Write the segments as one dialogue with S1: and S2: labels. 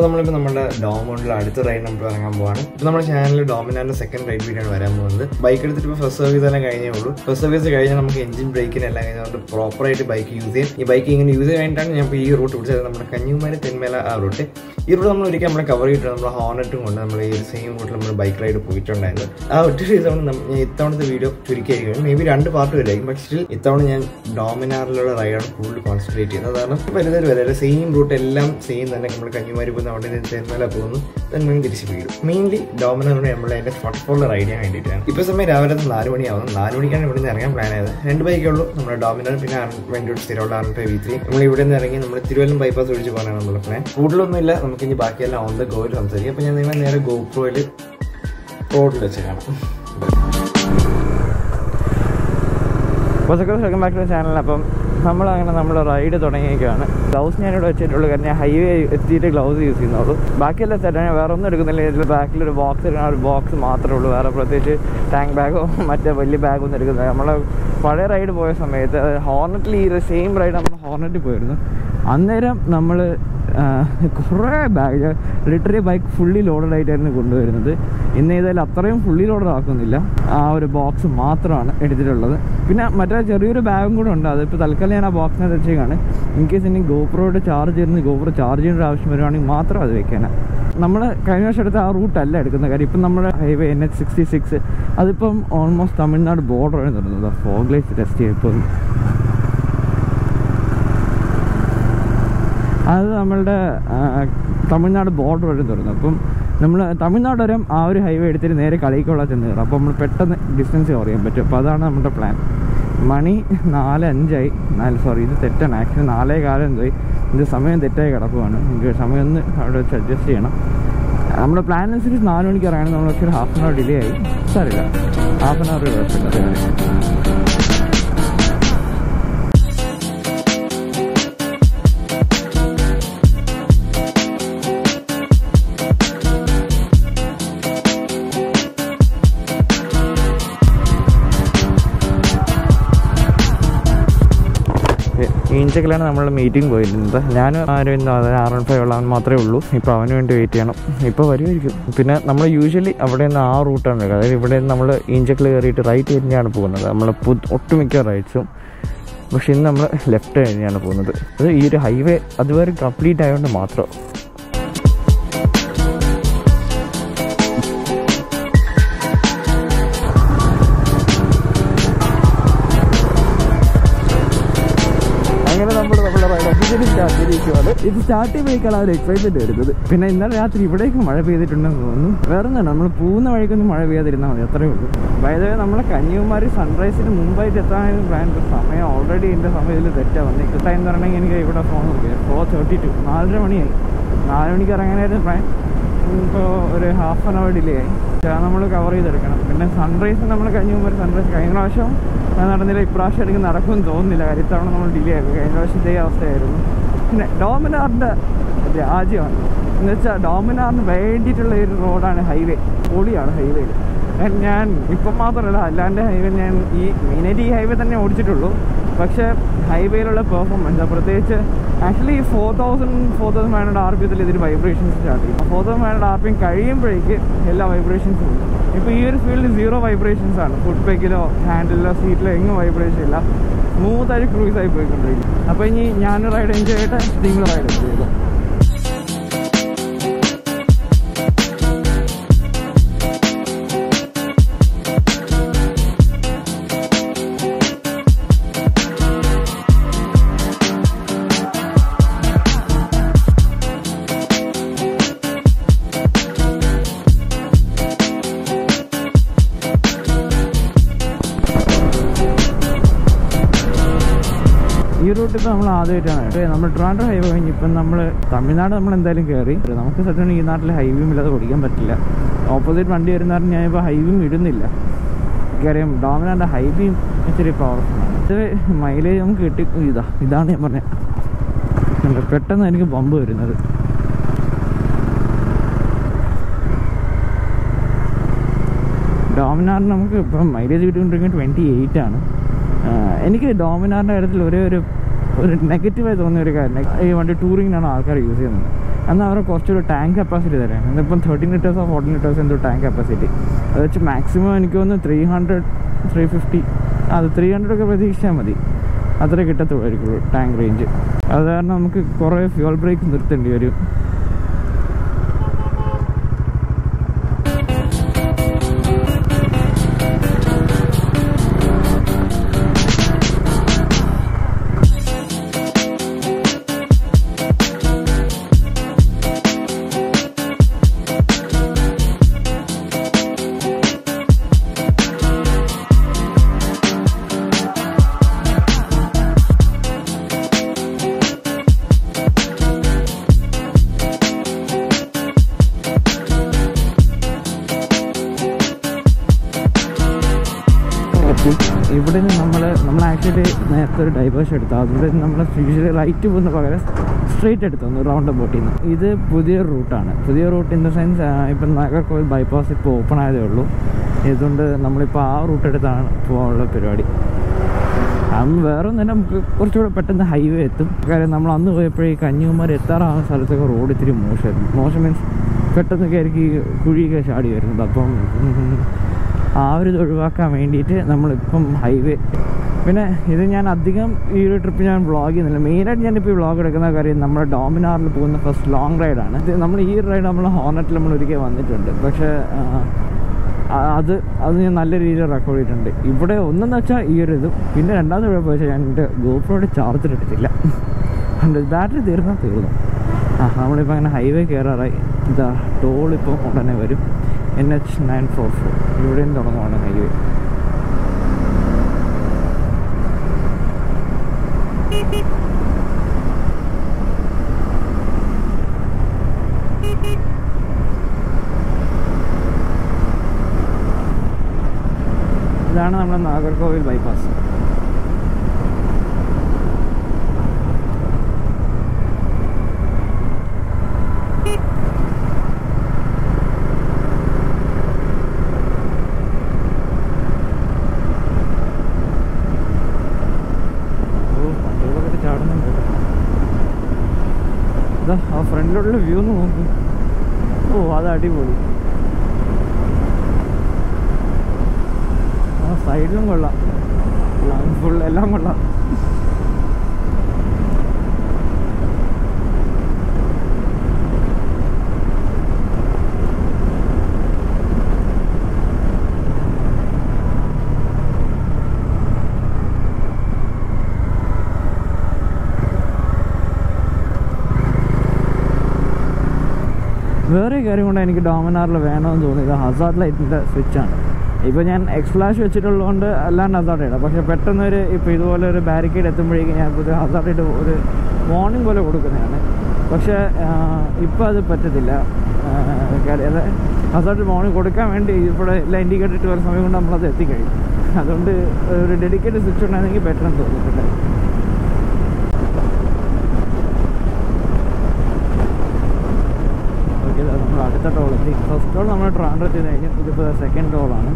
S1: അപ്പോൾ നമ്മളിപ്പോൾ നമ്മുടെ ഡോമോണിൽ അടുത്ത റൈഡ് നമ്മൾ ഇറങ്ങാൻ പോവാണ് ഇപ്പോൾ നമ്മുടെ ചാനലിൽ ഡോമിനാറിന്റെ സെക്കൻഡ് റൈഡ് വീഡിയോ ആണ് വരാൻ പോകുന്നത് ബൈക്ക് എടുത്തിട്ട് ഇപ്പോൾ ഫസ്റ്റ് സർവീസ് എല്ലാം കഴിഞ്ഞേ ഉള്ളൂ ഫസ്റ്റ് സർവീസ് കഴിഞ്ഞാൽ നമുക്ക് എഞ്ചിൻ ബ്രേക്കിന് എല്ലാം കഴിഞ്ഞുകൊണ്ട് പ്രോപ്പറായിട്ട് ബൈക്ക് യൂസ് ചെയ്യും ഈ ബൈക്ക് ഇങ്ങനെ യൂസ് കഴിഞ്ഞിട്ടാണ് ഞാൻ ഇപ്പോൾ ഈ റൂട്ട് പിടിച്ചത് നമ്മുടെ കന്യാകുമാരി തെന്മേല ആ റൂട്ട് ഈ റൂട്ട് നമ്മൾ ഒരിക്കൽ നമ്മുടെ കവർ ചെയ്തിട്ട് നമ്മൾ ഹോണറ്റും കൊണ്ട് നമ്മൾ ഈ ഒരു സെയിം റൂട്ടിൽ നമ്മൾ ബൈക്ക് റൈഡ് പോയിട്ടുണ്ടായിരുന്നു ആ ഒറ്റ റീസൺ ഞാൻ ഇത്തവണത്തെ വീഡിയോ ചുരുക്കിയായിരിക്കും മേ ബി രണ്ട് പാർട്ട് വരെയായിരിക്കും പക്ഷേ still ഇത്തവണ ഞാൻ ഡോമിനാറിലുള്ള റൈഡാണ് കൂടുതൽ കോൺസെൻട്രേറ്റ് ചെയ്യുന്നത് കാരണം വലുതൊരു വരെ സെയിം റൂട്ട് എല്ലാം സെയിം തന്നെ നമ്മൾ കന്യാകുമാരി പോകുന്ന അവിടെ നിന്ന് തെന്മേല പോകുന്നു തെന്മേല തിരിച്ച് വീഴും മെയിൻലി ഡോമിനാറിന് നമ്മൾ അതിന്റെ ഫുട്ബോൾ റൈഡ് ചെയ്യാൻ വേണ്ടിയിട്ടാണ് ഇപ്പോൾ സമയം രാവിലെ നാല് മണിയാവുന്നു നാല് മണിക്കാണ് ഇവിടെ നിന്ന് ഇറങ്ങാൻ പ്ലാൻ ആയത് രണ്ട് ബൈക്കേ ഉള്ളൂ നമ്മുടെ ഡോമിനാർ പിന്നെ വേണ്ടി സ്ഥിരമുള്ള ആർ ഫൈവ് വി ത്രീ നമ്മൾ ഇവിടെ നിന്ന് ഇറങ്ങി നമ്മൾ തിരുവല്ലം ബൈപ്പാസ് ഒഴിച്ച് പോകാനാണ് നമ്മുടെ പ്ലാൻ കൂടുതലൊന്നുമില്ല നമുക്ക് ഇനി ബാക്കിയെല്ലാം ഓൺ ദ ഗോയിൽ സംസാരിക്കാം അപ്പോൾ ഞാൻ നിങ്ങളെ നേരെ ഗോപ്രോയിൽ റോഡിൽ വെച്ച് കാണാം
S2: വെൽക്കം ബാക്ക് ടു ചാനൽ അപ്പം നമ്മളങ്ങനെ നമ്മൾ റൈഡ് തുടങ്ങിയേക്കാണ് ഗ്ലൗസ് ഞാനിവിടെ വെച്ചിട്ടുള്ളൂ കാരണം ഞാൻ ഹൈവേ എത്തിയിട്ട് ഗ്ലൗസ് യൂസ് ചെയ്യുന്നുള്ളൂ ബാക്കിയെല്ലാം സെറ്റാണ് ഞാൻ വേറെ ഒന്നും എടുക്കുന്നില്ല ഇതിൽ ബാക്കിൽ ഒരു ബോക്സ് എടുക്കുന്ന ഒരു ബോക്സ് മാത്രമേ ഉള്ളൂ വേറെ പ്രത്യേകിച്ച് ടാങ്ക് ബാഗോ മറ്റേ വലിയ ബാഗൊന്നും എടുക്കുന്നില്ല നമ്മൾ പഴയ റൈഡ് പോയ സമയത്ത് ഹോർണറ്റിൽ ഈ സെയിം റൈഡ് നമ്മൾ ഹോർണറ്റിൽ പോയിരുന്നു അന്നേരം നമ്മൾ കുറേ bag literally bike fully loaded ആയിട്ടായിരുന്നു കൊണ്ടുവരുന്നത് ഇന്ന് ഏതായാലും അത്രയും ഫുള്ളി ലോഡഡ് ആക്കുന്നില്ല ആ ഒരു ബോക്സ് മാത്രമാണ് എടുത്തിട്ടുള്ളത് പിന്നെ മറ്റേ ചെറിയൊരു ബാഗും കൂടെ ഉണ്ട് അതിപ്പോൾ തൽക്കാലം ഞാൻ ആ ബോക്സിനകത്ത് വെച്ചേക്കാണ് ഇൻ കേസ് ഇനി ഗോപ്രോയുടെ ചാർജ് ചെയ്യുന്ന ഗോപ്രോ ചാർജ് ചെയ്യേണ്ട ആവശ്യം വരുവാണെങ്കിൽ മാത്രം അത് വെക്കാനാണ് നമ്മൾ കഴിഞ്ഞ വർഷം എടുത്ത ആ റൂട്ടല്ല എടുക്കുന്ന കാര്യം ഇപ്പം നമ്മുടെ highway N H sixty six അതിപ്പം ഓൾമോസ്റ്റ് തമിഴ്നാട് ബോർഡറാണ് തുടങ്ങുന്നത് ഫോഗ്ലൈറ്റ് ടെസ്റ്റ് ചെയ്യപ്പോൾ അത് നമ്മളുടെ ആ, തമിഴ്നാട് ബോർഡർ വരെ തുറന്നു അപ്പം നമ്മൾ തമിഴ്നാട് വരെ ആ ഒരു ഹൈവേ എടുത്തിട്ട് നേരെ കളിക്കുള്ള ചെന്ന് കയറാം അപ്പോൾ നമ്മൾ പെട്ടെന്ന് ഡിസ്റ്റൻസ് കവർ ചെയ്യാൻ പറ്റും അപ്പോൾ അതാണ് നമ്മുടെ പ്ലാൻ മണി നാല് അഞ്ചായി നാല് സോറി ഇത് തെറ്റാണ് ആക്ച്വലി നാലേ കാലം എന്തായി ഇത് സമയം തെറ്റായി കിടക്കുവാണ് എനിക്ക് സമയം ഒന്ന് അവിടെ വെച്ച് അഡ്ജസ്റ്റ് ചെയ്യണം നമ്മുടെ പ്ലാൻ അനുസരിച്ച് നാല് മണിക്ക് ഇറങ്ങണം നമ്മൾ ഒരു ഹാഫ് ആൻ അവർ ഡിലേ ആയി സാറില്ല ഹാഫ് ആൻ അവർ കുഴപ്പമില്ല ഈഞ്ചക്കിലാണ് നമ്മൾ മീറ്റിംഗ് പോയിരുന്നത് ഞാനും ആരും അതായത് ആർ എൺ ഫൈവ് ഉള്ളവൻ മാത്രമേ ഉള്ളൂ ഇപ്പോൾ അവന് വേണ്ടി വെയിറ്റ് ചെയ്യണം ഇപ്പോൾ വരുമായിരിക്കും പിന്നെ നമ്മൾ യൂഷ്വലി അവിടെ നിന്ന് ആ റൂട്ടാണ് എടുക്കുക അതായത് ഇവിടെ നിന്ന് നമ്മൾ ഈഞ്ചക്കിൽ കയറിയിട്ട് റൈറ്റ് തിരിഞ്ഞാണ് പോകുന്നത് നമ്മൾ ഒട്ടുമിക്ക റൈറ്റ്സും പക്ഷെ ഇന്ന് നമ്മൾ ലെഫ്റ്റ് കഴിഞ്ഞാണ് പോകുന്നത് അത് ഈ ഒരു ഹൈവേ അതുവരെ കംപ്ലീറ്റ് ആയതുകൊണ്ട് മാത്രം അങ്ങനെ നമ്മൾ നമ്മുടെ റൈഡ് ഒഫീഷ്യലി സ്റ്റാർട്ട് ചെയ്തിരിക്കുവാണ് ഇത് സ്റ്റാർട്ട് ചെയ്യുമ്പോഴേക്കാണ് ആ ഒരു എക്സൈറ്റ്മെന്റ് വരുന്നത് പിന്നെ ഇന്നലെ രാത്രി ഇവിടേക്ക് മഴ പെയ്തിട്ടുണ്ടെന്ന് തോന്നുന്നു വേറെ ഒന്നും നമ്മൾ പോകുന്ന വഴിക്കൊന്നും മഴ പെയ്യാതിരുന്നാൽ മതി അത്രേ ഉള്ളൂ അതായത് നമ്മളെ കന്യാകുമാരി സൺറൈസിന് മുമ്പായിട്ട് എത്താനായിരുന്നു പ്ലാൻ സമയം ഓൾറെഡി എൻ്റെ സമയത്തിൽ തെറ്റാ വന്നേക്ക് ടൈം തരണമെങ്കിൽ എനിക്ക് ഇവിടെ ഫോൺ നോക്കിയത് ഫോർ തേർട്ടി ടു നാലര മണിയായി നാല് മണിക്ക് ഇറങ്ങാനായിരുന്നു പ്ലാൻ ഇപ്പോൾ ഒരു ഹാഫ് ആൻ അവർ ഡിലേ ആയി നമ്മൾ കവർ ചെയ്തെടുക്കണം പിന്നെ സൺറൈസ് നമ്മൾ കഴിഞ്ഞ മുമ്പ് സൺറൈസ് കഴിഞ്ഞ പ്രാവശ്യം അത് നടന്നില്ല ഇപ്രാവശ്യം എനിക്ക് നടക്കുമെന്ന് തോന്നുന്നില്ല കാര്യം ഇത്തവണ നമ്മൾ ഡിലേ ആയി കഴിഞ്ഞ പ്രാവശ്യം ഇതേ അവസ്ഥയായിരുന്നു പിന്നെ ഡോമിനാറിൻ്റെ രാജ്യമാണ് എന്ന് വെച്ചാൽ ഡോമിനാറിന് വേണ്ടിയിട്ടുള്ള ഒരു റോഡാണ് ഹൈവേ പൊളിയാണ് ഹൈവേയിൽ ഞാൻ ഇപ്പം മാത്രമല്ല അല്ലാണ്ട് ഹൈവേ ഞാൻ ഈ മെയിനായിട്ട് ഈ ഹൈവേ തന്നെ ഓടിച്ചിട്ടുള്ളൂ പക്ഷേ ഹൈവേയിലുള്ള പെർഫോമൻസ് പ്രത്യേകിച്ച് actually four thousand four thousand five hundred R P എത്തിൽ ഇതിന് വൈബ്രേഷൻസ് സ്റ്റാർട്ട് ചെയ്യും four thousand five hundred R P M കഴിയുമ്പോഴേക്ക് എല്ലാ വൈബ്രേഷൻസും ഉണ്ട് ഇപ്പോൾ ഈ ഒരു ഫീൽഡിൽ സീറോ വൈബ്രേഷൻസ് ആണ് ഫുഡ് പേക്കിലോ ഹാൻഡിലോ സീറ്റിലോ എങ്ങും വൈബ്രേഷൻ ഇല്ല സ്മൂത്തായിട്ട് ക്രൂസ് ആയി പോയിക്കൊണ്ടിരിക്കും അപ്പോൾ ഇനി ഞാൻ റൈഡ് എൻജോയ് ചെയ്തിട്ട് നിങ്ങൾ റൈഡ് എൻജോയ് ചെയ്തു ഈ റൂട്ട് ഇപ്പോൾ നമ്മൾ ആദ്യമായിട്ടാണ് കേട്ടോ നമ്മൾ ട്രാൻഡർ ഹൈവേ കഴിഞ്ഞ് ഇപ്പം നമ്മൾ തമിഴ്നാട് നമ്മൾ എന്തായാലും കയറി നമുക്ക് സത്യം ഈ നാട്ടിൽ ഹൈവേയും ഇല്ലാതെ ഓടിക്കാൻ പറ്റില്ല ഓപ്പോസിറ്റ് വണ്ടി വരുന്ന കാരണം ഞാനിപ്പോൾ ഹൈവേയും ഇടുന്നില്ല എനിക്കറിയാം ഡോമിനാൻ്റെ ഹൈവേയും ഇച്ചിരി പവർഫുള്ളാണ് ഇത് മൈലേജ് നമുക്ക് കിട്ടി ഇതാ ഇതാണ് ഞാൻ പറഞ്ഞത് പെട്ടെന്ന് എനിക്ക് പമ്പ് വരുന്നത് ഡോമിനാറിന് നമുക്ക് ഇപ്പം മൈലേജ് കിട്ടിക്കൊണ്ടിരിക്കുന്നത് ട്വൻറ്റി എയ്റ്റ് ആണ് ആഹ് എനിക്ക് ഡോമിനാറിൻ്റെ കാര്യത്തിൽ ഒരേ ഒരു ഒരു നെഗറ്റീവായി തോന്നിയ ഒരു കാര്യം ഈ വണ്ടി ടൂറിങ്ങിനാണ് ആൾക്കാർ യൂസ് ചെയ്യുന്നത് എന്നാൽ അവരെ കുറച്ചൊരു ടാങ്ക് കപ്പാസിറ്റി തരാം ഇതിപ്പം തേർട്ടീൻ ലിറ്റേഴ്സോ ഫോർട്ടീൻ ലിറ്റേഴ്സ് എന്തോ ടാങ്ക് കപ്പാസിറ്റി അത് വെച്ച് മാക്സിമം എനിക്ക് തോന്നുന്നു ത്രീ ഹൺഡ്രഡ് ത്രീ ഫിഫ്റ്റി അത് ത്രീ ഹൺഡ്രഡ് ഒക്കെ പ്രതീക്ഷിച്ചാൽ മതി അത്രേ കിട്ടത്തുള്ളായിരിക്കുള്ളൂ ടാങ്ക് റേഞ്ച് അത് കാരണം നമുക്ക് കുറേ ഫ്യൂൾ ബ്രേക്ക് നിർത്തേണ്ടി വരും ഇവിടെ നിന്ന് നമ്മൾ നമ്മൾ ആക്ച്വലി നേരത്തെ ഒരു ഡൈവേഴ്സ് എടുത്തു അതിവിടെ നിന്ന് നമ്മൾ യൂഷ്വലി റൈറ്റ് പോകുന്ന പകരം സ്ട്രെയിറ്റ് എടുത്തു ഒന്ന് റൗണ്ട് ബോട്ടിൽ നിന്ന് ഇത് പുതിയ റൂട്ടാണ് പുതിയ റൂട്ട് ഇൻ ദ സെൻസ് ഇപ്പം നാഗർകോവിൽ ബൈപ്പാസ് ഇപ്പോൾ ഓപ്പൺ ആയതേ ഉള്ളൂ ഇതുകൊണ്ട് നമ്മളിപ്പോൾ ആ റൂട്ട് എടുത്താണ് പോകാനുള്ള പരിപാടി അന്ന് വേറെ ഒന്നും നമുക്ക് കുറച്ചുകൂടെ പെട്ടെന്ന് ഹൈവേ എത്തും കാര്യം നമ്മൾ അന്ന് പോയപ്പോഴേ ഈ കന്യാകുമാരി എത്താറാവുന്ന സ്ഥലത്തൊക്കെ റോഡ് ഇത്തിരി മോശമായിരുന്നു മോശം മീൻസ് പെട്ടെന്നൊക്കെ ആയിരിക്കും ഈ കുഴിയൊക്കെ ചാടി വരുന്നത് അപ്പം ഉം, ആ ഒരു ഇത് ഒഴിവാക്കാൻ വേണ്ടിയിട്ട് നമ്മളിപ്പം ഹൈവേ പിന്നെ ഇത് ഞാൻ അധികം ഈ ഒരു ട്രിപ്പ് ഞാൻ വ്ളോഗ് ചെയ്യുന്നില്ല മെയിനായിട്ട് ഞാനിപ്പോൾ ഈ വ്ളോഗ് എടുക്കുന്ന കാര്യം നമ്മുടെ ഡോമിനാറിൽ പോകുന്ന ഫസ്റ്റ് ലോങ് റൈഡാണ് ഇത് നമ്മൾ ഈ റൈഡ് നമ്മൾ ഹോർണറ്റിൽ നമ്മൾ ഒരിക്കൽ വന്നിട്ടുണ്ട് പക്ഷേ ആ, ആ- അത് അത് ഞാൻ നല്ല രീതിയിൽ റെക്കോർഡ് ചെയ്തിട്ടുണ്ട് ഇവിടെ ഒന്നെന്ന് വെച്ചാൽ ഈ ഒരു ഇതും പിന്നെ രണ്ടാമത് കുഴപ്പം വെച്ചാൽ ഞാൻ എൻ്റെ ഗോപ്രോയുടെ ചാർജർ എടുത്തില്ല ബാറ്ററി തീർന്നാൽ തീർന്നു ആ നമ്മളിപ്പോൾ അങ്ങനെ ഹൈവേ കയറാറായി ഇതാ ടോൾ ഇപ്പോൾ ഉടനെ വരും N H nine four four ഇവിടെയും തുടങ്ങുവാണ് ഹൈവേ ഇതാണ് നമ്മുടെ നാഗർകോവിൽ ബൈപ്പാസ് ഓ വണ്ടികളൊക്കെ ചാടുന്നുണ്ട് കേട്ടോ. ഇതാ ആ ഫ്രണ്ടിലുള്ള വ്യൂ ഒന്ന് നോക്ക് ഓ അത് അടിപൊളി ആ സൈഡിലും കൊള്ളാം ഫുൾ എല്ലാം കൊള്ളാം വേറെ കാര്യം കൊണ്ട് എനിക്ക് ഡോമിനാറിൽ വേണമെന്ന് തോന്നിയത് ഹസാർഡ് ലൈറ്റിൻ്റെ സ്വിച്ചാണ് ഇപ്പോൾ ഞാൻ എക്സ്ഫ്ലാഷ് വെച്ചിട്ടുള്ളതുകൊണ്ട് അല്ലാണ്ട് ഹസാർഡ് ഇടാം പക്ഷേ പെട്ടെന്ന് ഒരു ഇപ്പോൾ ഇതുപോലെ ഒരു ബാരിക്കേഡ് എത്തുമ്പോഴേക്കും ഞാൻ പുതിയ ഹസാർഡ് ഇട്ട് ഒരു വാർണിംഗ് പോലെ കൊടുക്കുന്നതാണ് പക്ഷേ ഇപ്പോൾ അത് പറ്റത്തില്ല ഹസാർഡ് വാർണിംഗ് കൊടുക്കാൻ വേണ്ടി ഇവിടെ എല്ലാം ഇൻഡിക്കേറ്റർ ഇട്ട് വരുന്ന സമയം കൊണ്ട് നമ്മളത് എത്തിക്കഴിയും അതുകൊണ്ട് ഒരു ഡെഡിക്കേറ്റഡ് സ്വിച്ച് ഉണ്ടായിരുന്നെങ്കിൽ ബെറ്റർ എന്ന് തോന്നിയിട്ടുണ്ട് ഓക്കെ നമ്മൾ അടുത്ത ടോൾ എത്തി ഫസ്റ്റ് ടോൾ നമ്മൾ ട്രാൻഡർ ചെയ്ത് കഴിഞ്ഞു ഇതിപ്പോൾ സെക്കൻഡ് ടോളാണ്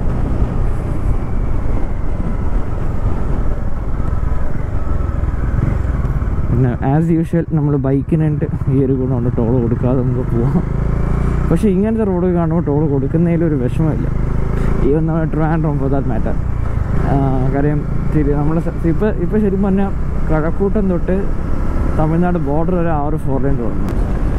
S2: പിന്നെ ആസ് യൂഷ്വൽ നമ്മൾ ബൈക്കിനായിട്ട് ഈ ഒരു ഗുണമുണ്ട് ടോൾ കൊടുക്കാതെ നമുക്ക് പോവാം പക്ഷേ ഇങ്ങനത്തെ റോഡ് കാണുമ്പോൾ ടോൾ കൊടുക്കുന്നതിൽ ഒരു വിഷമമില്ല ഈ നമ്മൾ ട്രാൻഡ്രോം ഫോർ ദാറ്റ് മാറ്റർ കാര്യം തിരി നമ്മുടെ ഇപ്പോൾ ഇപ്പോൾ ശരിക്കും പറഞ്ഞാൽ കഴക്കൂട്ടം തൊട്ട് തമിഴ്നാട് ബോർഡർ വരെ ആ ഒരു ഫോർ ലൈൻ തുടങ്ങും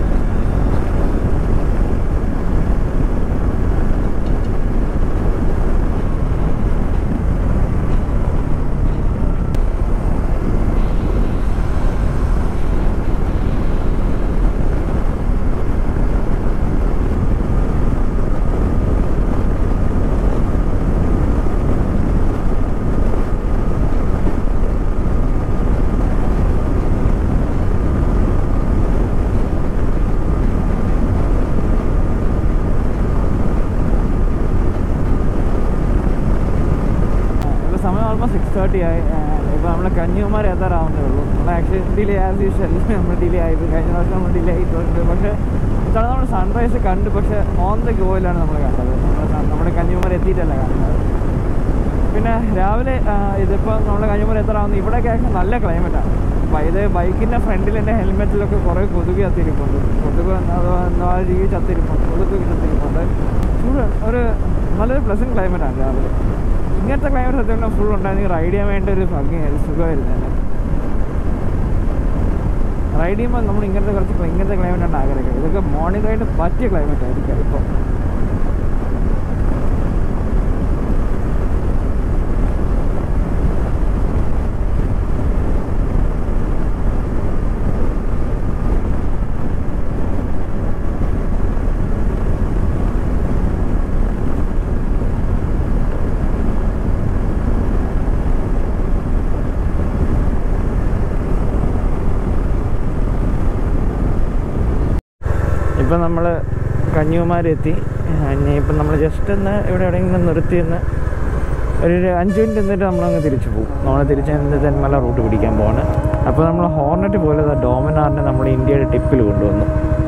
S2: ഇപ്പോൾ സമയം ഓൾമോസ്റ്റ് സിക്സ് തേർട്ടി ആയി ഇപ്പോൾ നമ്മൾ കന്യാകുമാരി എത്താറാവുന്നേ ഉള്ളൂ നമ്മൾ ആക്ച്വലി ഡിലേ ആസ് യൂഷ്വൽ നമ്മൾ ഡിലേ ആയി പോയി. കഴിഞ്ഞ പ്രാവശ്യം നമ്മൾ ഡിലേ ആയിട്ടുണ്ട് പക്ഷേ ഇത്തവണ നമ്മൾ സൺറൈസ് കണ്ടു പക്ഷേ ഓൺ ദ ഗോയിലാണ് നമ്മൾ കണ്ടത് നമ്മൾ സൺ- നമ്മുടെ കന്യാകുമാരി എത്തിയിട്ടല്ല കണ്ടത് പിന്നെ രാവിലെ ആ, ഇതിപ്പോൾ നമ്മൾ കഴിഞ്ഞപ്പോൾ എത്ര ആവുന്നു ഇവിടെയൊക്കെ ആണെങ്കിൽ നല്ല ക്ലൈമറ്റാണ് അപ്പോൾ ഇത് ബൈക്കിൻ്റെ ഫ്രണ്ടിൽ എൻ്റെ ഹെൽമെറ്റിലൊക്കെ കുറേ കൊതുക് ചത്തിരിപ്പുണ്ട് കൊതുക് ആ രീതി ചത്തിരിപ്പുണ്ട് കൊതുക് ചത്തിരിപ്പുണ്ട് ഫുൾ ഒരു നല്ലൊരു പ്ലസൻറ്റ് ക്ലൈമറ്റാണ് രാവിലെ ഇങ്ങനത്തെ ക്ലൈമറ്റ് സത്യം ഫുൾ ഉണ്ടായിരുന്നെങ്കിൽ റൈഡ് ചെയ്യാൻ വേണ്ട ഒരു ഭംഗിയായിരുന്നു സുഖമായിരുന്നു തന്നെ റൈഡ് ചെയ്യുമ്പോൾ നമ്മൾ ഇങ്ങനത്തെ കുറച്ച് ഇങ്ങനത്തെ ക്ലൈമറ്റാണ് ആഗ്രഹിക്കുന്നത് ഇതൊക്കെ മോർണിംഗ് ആയിട്ട് പറ്റിയ ക്ലൈമറ്റ് ആയിരിക്കും ഇപ്പോൾ ഇപ്പം നമ്മൾ കന്യാകുമാരി ഇനി ഇപ്പം നമ്മൾ ജസ്റ്റ് ഒന്ന് ഇവിടെ എവിടെയെങ്കിലും നിർത്തി ഒന്ന് ഒരു അഞ്ച് മിനിറ്റ് നിന്നിട്ട് നമ്മളങ്ങ് തിരിച്ചു പോകും നമ്മൾ തിരിച്ച് എന്നിട്ട് തെന്മല റൂട്ട് പിടിക്കാൻ പോവാണ് അപ്പോൾ നമ്മൾ ഹോർണറ്റ് പോലെ ഡോമിനാറിനെ നമ്മൾ ഇന്ത്യയുടെ ടിപ്പിൽ കൊണ്ടുവന്നു